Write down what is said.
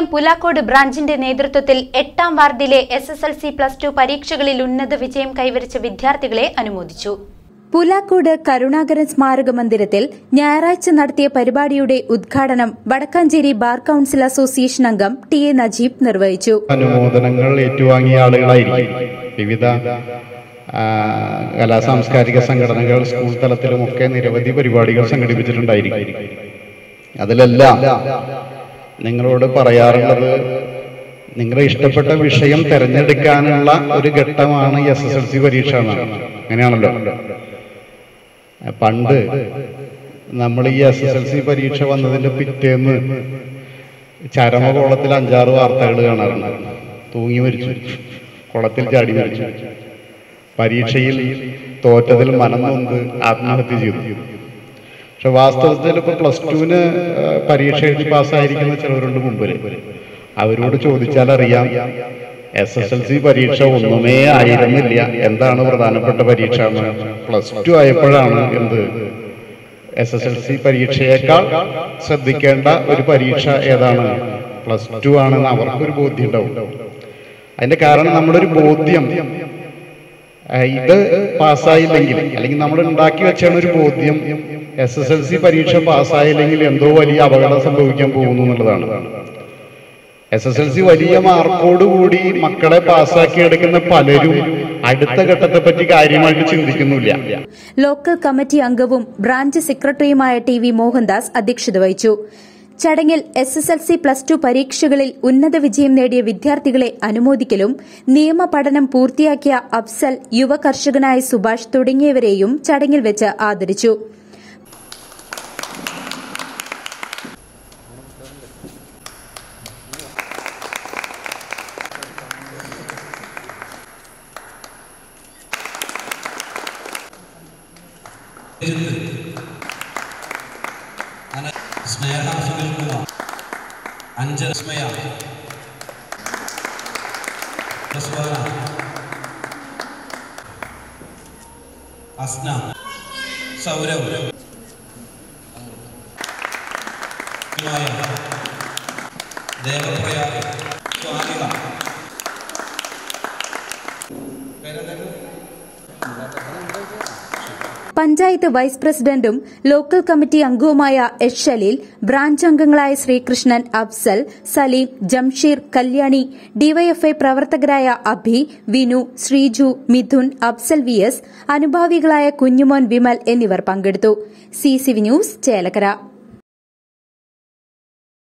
M Pulakode ബ്രാഞ്ചിന്റെ നേതൃത്വത്തിൽ എട്ടാം വാർഡിലെ S S L C plus two പരീക്ഷകളിൽ ഉന്നത വിജയം കൈവരിച്ച വിദ്യാർത്ഥികളെ അനുമോദിച്ചു പുലാക്കോട് കരുണാകരൻ സ്മാരക മന്ദിരത്തിൽ ഞായറാഴ്ച നടത്തിയ പരിപാടിയുടെ ഉദ്ഘാടനം വടക്കാഞ്ചേരി ബാർ കൌൺസിൽ അസോസിയേഷൻ അംഗം ടി എ നജീബ് നിർവഹിച്ചു അനുമോദനങ്ങൾ ഏറ്റുവാങ്ങിയ ആളുകളായിരിക്കും വിവിധ ആ, കലാ സാംസ്കാരിക സംഘടനകൾ സ്കൂൾ തലത്തിലുമൊക്കെ നിരവധി പരിപാടികൾ സംഘടിപ്പിച്ചിട്ടുണ്ടായിരിക്കും അതിലെല്ലാം നിങ്ങളോട് പറയാറുള്ളത് നിങ്ങളെ ഇഷ്ടപ്പെട്ട വിഷയം തിരഞ്ഞെടുക്കാനുള്ള ഒരു ഘട്ടമാണ് എസ് എസ് എൽ സി പരീക്ഷ എന്നാണ് അങ്ങനെയാണല്ലോ പണ്ട് നമ്മൾ ഈ എസ് എസ് എൽ സി പരീക്ഷ വന്നതിന്റെ പിറ്റേന്ന് ചരമകോളത്തിൽ അഞ്ചാറ് വാർത്തകൾ കാണാറുണ്ട് തൂങ്ങി മരിച്ചു കുളത്തിൽ ചാടി മരിച്ചു പരീക്ഷയിൽ തോറ്റതിൽ മനം നൊന്ത് ആത്മഹത്യ ചെയ്തു പക്ഷെ വാസ്തവത്തിൽ ഇപ്പൊ പ്ലസ് ടുവിന് പരീക്ഷ എഴുതി പാസ്സായിരിക്കുന്ന ചിലവരുണ്ട് മുമ്പില് അവരോട് ചോദിച്ചാൽ അറിയാം എസ് എസ് എൽ സി പരീക്ഷ ഒന്നുമേ ആയിരുന്നില്ല എന്താണ് പ്രധാനപ്പെട്ട പരീക്ഷ എന്ന് പ്ലസ് ടു ആയപ്പോഴാണ് എന്ത് എസ് എസ് എൽ സി പരീക്ഷയേക്കാൾ ശ്രദ്ധിക്കേണ്ട ഒരു പരീക്ഷ ഏതാണ് പ്ലസ് ടു ആണെന്ന് അവർക്കൊരു ബോധ്യം ഉണ്ടാവും അതിന്റെ കാരണം നമ്മുടെ ഒരു ബോധ്യം ആ, ഇത് പാസ്സായില്ലെങ്കിൽ അല്ലെങ്കിൽ നമ്മൾ ഉണ്ടാക്കി വെച്ചാണ് ഒരു ബോധ്യം എസ് എസ് എൽ സി പരീക്ഷ പാസ്സായില്ലെങ്കിൽ എന്തോ വലിയ അപകടം സംഭവിക്കാൻ പോകുന്നു എന്നുള്ളതാണ് എസ് എസ് എൽ സി വലിയ മാർക്കോടുകൂടി മക്കളെ പാസ്സാക്കി എടുക്കുന്ന പലരും അടുത്ത ഘട്ടത്തെ പറ്റി കാര്യമായിട്ട് ചിന്തിക്കുന്നില്ല ലോക്കൽ കമ്മിറ്റി അംഗവും ബ്രാഞ്ച് സെക്രട്ടറിയുമായ ടി വി മോഹൻദാസ് അധ്യക്ഷത വഹിച്ചു ചടങ്ങിൽ S S L C plus two പരീക്ഷകളിൽ ഉന്നത വിജയം നേടിയ വിദ്യാർത്ഥികളെ അനുമോദിക്കലും നിയമ പഠനം പൂർത്തിയാക്കിയ അഫ്സൽ യുവ കർഷകനായ സുഭാഷ് തുടങ്ങിയവരെയും ചടങ്ങിൽ വെച്ച് ആദരിച്ചു സ്നേഹ സുനിൽകുമാർ അഞ്ജന സ്മയ പ്രസ്വാന അസ്ന സൗരവ് മായ ദേവപ്രയാഗ് സ്വാമിക പേരെന്തായിരുന്നു പഞ്ചായത്ത് വൈസ് പ്രസിഡന്റും ലോക്കൽ കമ്മിറ്റി അംഗവുമായ എച്ച് ഷലീൽ ബ്രാഞ്ച് അംഗങ്ങളായ ശ്രീകൃഷ്ണൻ അഫ്സൽ സലീം ജംഷീർ കല്യാണി ഡിവൈഎഫ്ഐ പ്രവർത്തകരായ അഭി വിനു ശ്രീജു മിഥുൻ അഫ്സൽ വി എസ് അനുഭാവികളായ കുഞ്ഞുമോൻ വിമൽ എന്നിവർ പങ്കെടുത്തു C C V news Chelakkara